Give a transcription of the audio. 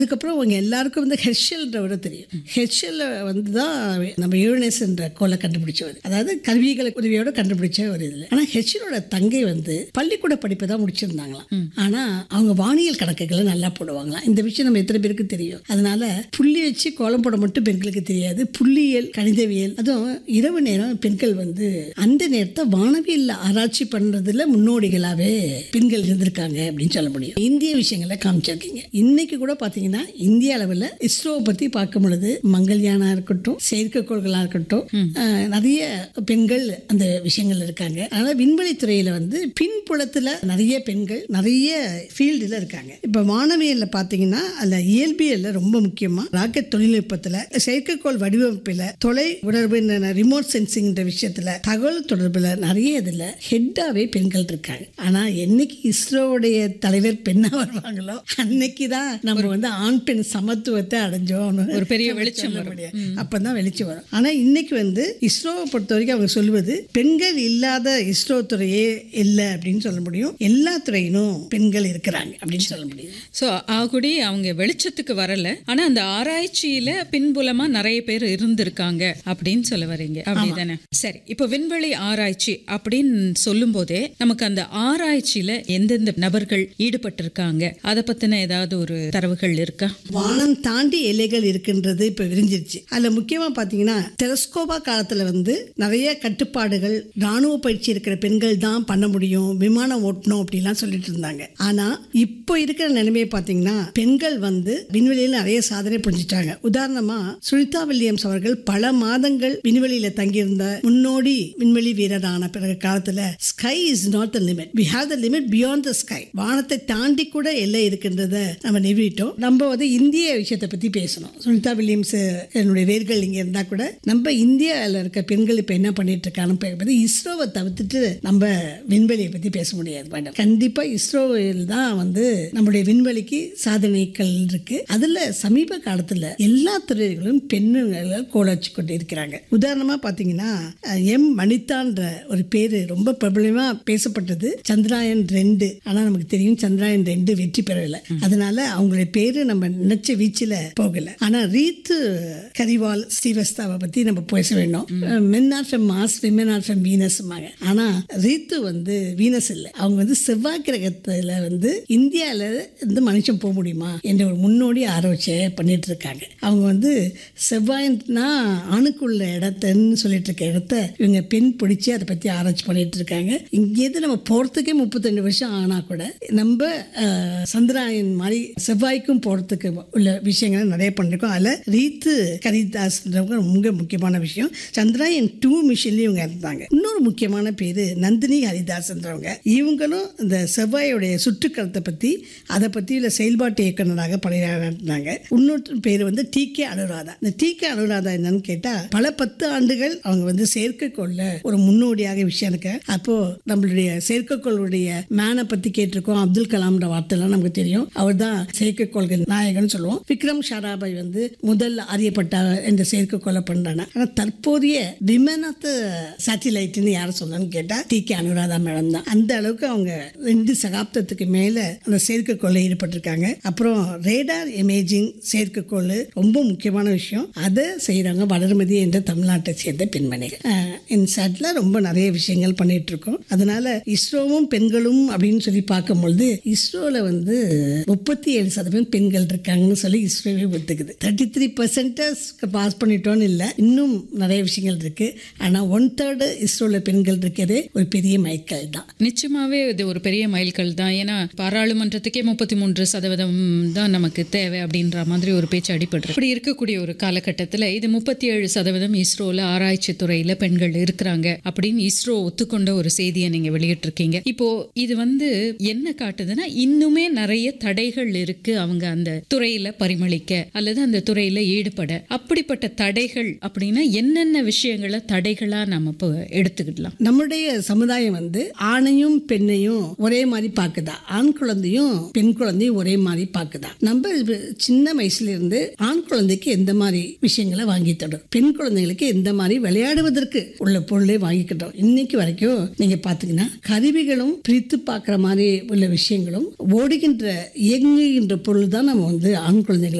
அதுக்கப்புறம் அவங்க எல்லாருக்கும் வந்து ஹெர்ஷல்ன்றவரை தெரியும் ஹெர்ஷல் வந்து தான் நம்ம யூரனஸ் என்ற கோலை கண்டுபிடிச்சவர் அதாவது கருவிகளை உதவியோட கண்டுபிடிச்ச ஒரு இதில் ஆனால் ஹெர்ஷலோட தங்கை வந்து பள்ளிக்கூட படிப்பை தான் முடிச்சிருந்தாங்களாம் ஆனால் அவங்க வானியல் கணக்குகளை நல்லா போடுவாங்களாம் இந்த விஷயம் நம்ம எத்தனை பேருக்கு தெரியும் அதனால புள்ளி வச்சு கோலம் போட மட்டும் பெண்களுக்கு தெரியாது புள்ளியியல் கணிதவியல் அதுவும் இரவு நேரம் பெண்கள் வந்து அந்த நேரத்தை வானவியல் ஆராய்ச்சி பண்றதுல முன்னோடிகளாவே பெண்கள் இருந்திருக்காங்க அப்படின்னு சொல்ல முடியும் இந்திய விஷயங்களை காமிச்சிருக்கீங்க இன்னைக்கு கூட பாத்தீங்கன்னா இந்திய அளவில் இஸ்ரோவை பத்தி பார்க்கும் பொழுது மங்கள்யானா இருக்கட்டும் செயற்கைக்கோள்களா இருக்கட்டும் அஹ், நிறைய பெண்கள் அந்த விஷயங்கள் இருக்காங்க அதனால விண்வெளி துறையில வந்து பின்புலத்துல நிறைய பெண்கள் நிறைய ஃபீல்டுல இருக்காங்க இப்ப வானவியல்ல பாத்தீங்கன்னா அதுல இயல்பியல்ல ரொம்ப முக்கியமா ராக்கெட் தொழில்நுட்பத்துல செயற்கைக்கோள் வடிவமைப்புல தொலை உணர்வு ரிமோட் சென்சிங்ன்ற விஷயத்துல தகவல் தொடர்புல நிறைய இதுல ஹெட்டாவே பெண்கள் இருக்காங்க ஆனா என்னைக்கு இஸ்ரோவுடைய தலைவர் பெண்ணா வருவாங்களோ அன்னைக்கு தான் நம்ம வந்து ஆண் பெண் சமத்துவத்தை அடைஞ்சோம் ஒரு பெரிய வெளிச்சம் வரும். அப்பதான் வெளிச்சம் வரும் ஆனா இன்னைக்கு வந்து இஸ்ரோவை பொறுத்த வரைக்கும் அவங்க சொல்வது பெண்கள் இல்லாத இஸ்ரோ துறையே இல்லை அப்படின்னு சொல்ல முடியும் எல்லா துறையிலும் பெண்கள் இருக்கிறாங்க அப்படின்னு சொல்ல முடியும் ஸோ ஆகுடி அவங்க வெளிச்சத்துக்கு வரல ஆனா அந்த ஆராய்ச்சியில பின்புலமா நிறைய பேர் இருந்திருக்காங்க அப்படின்னு சொல்ல வரீங்க அப்படிதானே சரி இப்போ விண்வெளி ஆராய்ச்சி அப்படின்னு சொல்லும் போதே நமக்கு அந்த ஆராய்ச்சியில எந்தெந்த நபர்கள் ஈடுபட்டிருக்காங்க அதை பத்தின ஏதாவது ஒரு தரவுகள் இருக்கா வானம் தாண்டி எல்லைகள் இருக்கின்றது இப்ப விரிஞ்சிருச்சு அதுல முக்கியமா பாத்தீங்கன்னா டெலஸ்கோபா காலத்துல வந்து நிறைய கட்டுப்பாடுகள் ராணுவ பயிற்சி இருக்கிற பெண்கள் தான் பண்ண முடியும் விமானம் ஓட்டணும் அப்படிலாம் சொல்லிட்டு இருந்தாங்க ஆனா இப்போ இருக்கிற நிலைமையை பாத்தீங்கன்னா பெண்கள் வந்து விண்வெளியில் நிறைய சாதனை புரிஞ்சிட்டாங்க உதாரணமா சுனிதா வில்லியம்ஸ் அவர்கள் பல மாதங்கள் விண்வெளியில தங்கியிருந்த முன்னோடி விண்வெளி வீரரான பிறகு காலத்துல sky is not the limit we have the limit beyond the sky வானத்தை தாண்டி கூட எல்லை இருக்கின்றத நம்ம நிறுவிட்டோம் நம்ம வந்து இந்திய விஷயத்தை பத்தி பேசணும் சுனிதா வில்லியம்ஸ் என்னுடைய வேர்கள் இங்க இருந்தா கூட நம்ம இந்தியாவில் இருக்க பெண்கள் இப்ப என்ன பண்ணிட்டு இருக்கான்னு பத்தி இஸ்ரோவை தவிர்த்துட்டு நம்ம விண்வெளியை பத்தி பேச முடியாது மேடம் கண்டிப்பா இஸ்ரோவில் தான் வந்து நம்முடைய விண்வெளிக்கு சாதனைகள் இருக்கு அதுல சமீப காலத்துல எல்லா துறைகளிலும் பெண்ணுங்களை கோலச்சு கொண்டு இருக்கிறாங்க உதாரணமா பாத்தீங்கன்னா அஹ், எம் வனிதான்ற ஒரு பேரு ரொம்ப பிரபலமா பேசப்பட்டது சந்திராயன் ரெண்டு ஆனா நமக்கு தெரியும் சந்திராயன் ரெண்டு வெற்றி பெறவில்லை அதனால அவங்களுடைய பேரு நம்ம நினைச்ச வீச்சுல போகல ஆனா ரீத்து கரிவால் ஸ்ரீவஸ்தாவை பத்தி நம்ம பேச வேண்டும் men are from Mars women are from Venus ஆனா ரீத்து வந்து வீனஸ் இல்லை அவங்க வந்து செவ்வாய் கிரகத்துல வந்து இந்தியால இருந்து மனுஷன் போக முடியுமா என்ற ஒரு முன்னோடி ஆராய்ச்சியை பண்ணிட்டு இருக்காங்க அவங்க வந்து செவ்வாய்னா ஆணுக்குள்ள இடத்தன்னு சொல்லிட்டு இருக்க இடத்த இவங்க பெண் பிடிச்சி அதை பத்தி ஆராய்ச்சி பண்ணிட்டு இருக்காங்க இங்கேருந்து நம்ம போறதுக்கே முப்பத்தெண்டு வருஷம் ஆனா கூட நம்ம அஹ், சந்திராயன் மாதிரி செவ்வாய்க்கும் போறதுக்கு உள்ள விஷயங்களை நிறைய பண்ணிருக்கோம் அதில் ரீத்து கரிதாஸ்ன்றவங்க ரொம்ப முக்கியமான விஷயம் சந்திராயன் டூ மிஷன்லயும் இவங்க இருந்தாங்க இன்னொரு முக்கியமான பேரு நந்தினி ஹரிதாஸ்ன்றவங்க இவங்களும் இந்த செவ்வாயோடைய சுற்றுக்கலத்தை பத்தி அதை பத்தி உள்ள செயல்பாட்டு இயக்குனராக பணியாற்றினாங்க இன்னொரு பேர் வந்து டி கே அனுராதா இந்த டி கே அனுராதா என்னன்னு கேட்டா பல பத்து ஆண்டுகள் அவங்க வந்து செயற்கைக்கோள்ல ஒரு முன்னோடியாக விஷயம் இருக்கு அப்போ நம்மளுடைய செயற்கைக்கோளுடைய மேனை பத்தி கேட்டிருக்கோம் அப்துல் கலாம்ன்ற வார்த்தைலாம் நமக்கு தெரியும் அவர் தான் செயற்கைக்கோள்கள் நாயகன் சொல்லுவோம் விக்ரம் சாராபாய் வந்து முதல் அறியப்பட்ட இந்த செயற்கைக்கோளை பண்றாங்க ஆனா தற்போதைய விமன் ஆஃப் த சேட்டிலைட்னு யார் சொன்னான்னு கேட்டா டி கே அனுராதா மேடம் தான் அந்த அளவுக்கு அவங்க ரெண்டு சகாப்தத்துக்கு மேல அந்த செயற்கைக்கோளை ஈடுபட்டிருக்காங்க அப்புறம் ரேடார் இமேஜிங் செயற்கைக்கோள் ரொம்ப முக்கியமான விஷயம் அதை செய்யறாங்க வளர்மதி என்ற தமிழ்நாட்டை சேர்ந்த பெண்மணிகள் இன்சாட்ல ரொம்ப நிறைய விஷயங்கள் பண்ணிட்டு இருக்கோம் அதனால இஸ்ரோவும் பெண்களும் அப்படின்னு சொல்லி பார்க்கும்பொழுது இஸ்ரோல வந்து முப்பத்தி ஏழு சதவீதம் பெண்கள் இருக்காங்கன்னு சொல்லி இஸ்ரோவே ஒத்துக்குது தேர்ட்டி த்ரீ பர்சன்டேஜ் பாஸ் பண்ணிட்டோன்னு இல்லை இன்னும் நிறைய விஷயங்கள் இருக்கு ஆனா ஒன் தேர்டு இஸ்ரோல பெண்கள் இருக்கிறதே ஒரு பெரிய மைக்கல் தான் நிச்சயமாவே இது ஒரு பெரிய மைல்கல் தான் ஏன்னா பாராளுமன்றத்துக்கே முப்பத்தி மூன்று சதவீதம் தான் நமக்கு தேவை அப்படின்ற மாதிரி ஒரு பேச்சு அடிபடுறது இப்படி இருக்கக்கூடிய ஒரு காலகட்டத்தில் இது முப்பத்தி ஏழு சதவீதம் இஸ்ரோல ஆராய்ச்சி துறையில பெண்கள் இருக்கிறாங்க அப்படின்னு இஸ்ரோ ஒத்துக்கொண்ட ஒரு செய்தியை நீங்க வெளியிட்டிருக்கீங்க இப்போ இது வந்து என்ன காட்டுதுன்னா இன்னுமே நிறைய தடைகள் இருக்கு அவங்க அந்த துறையில பரிமளிக்க அல்லது அந்த துறையில ஈடுபட அப்படிப்பட்ட தடைகள் அப்படின்னா என்னென்ன விஷயங்களை தடைகளா நம்ம இப்போ எடுத்துக்கிடலாம் நம்முடைய சமுதாயம் வந்து ஆணையும் பெண்ணையும் ஒரே மாதிரி பார்க்குதா ஆண் குழந்தையும் பெண் குழந்தையும் ஒரே மாதிரி பார்க்குதா நம்ம இது சின்ன வயசுல இருந்து ஆண் குழந்தைக்கு எந்த மாதிரி விஷயங்களை வாங்கி தரும் பெண் குழந்தைகளுக்கு எந்த மாதிரி விளையாடுவதற்கு உள்ள பொருளை வாங்கிக்கிட்டோம் இன்னைக்கு வரைக்கும் நீங்க பாத்தீங்கன்னா கருவிகளும் பிரித்து பார்க்குற மாதிரி உள்ள விஷயங்களும் ஓடுகின்ற இயங்குகின்ற பொருள் தான் நம்ம வந்து ஆண் குழந்தைகளை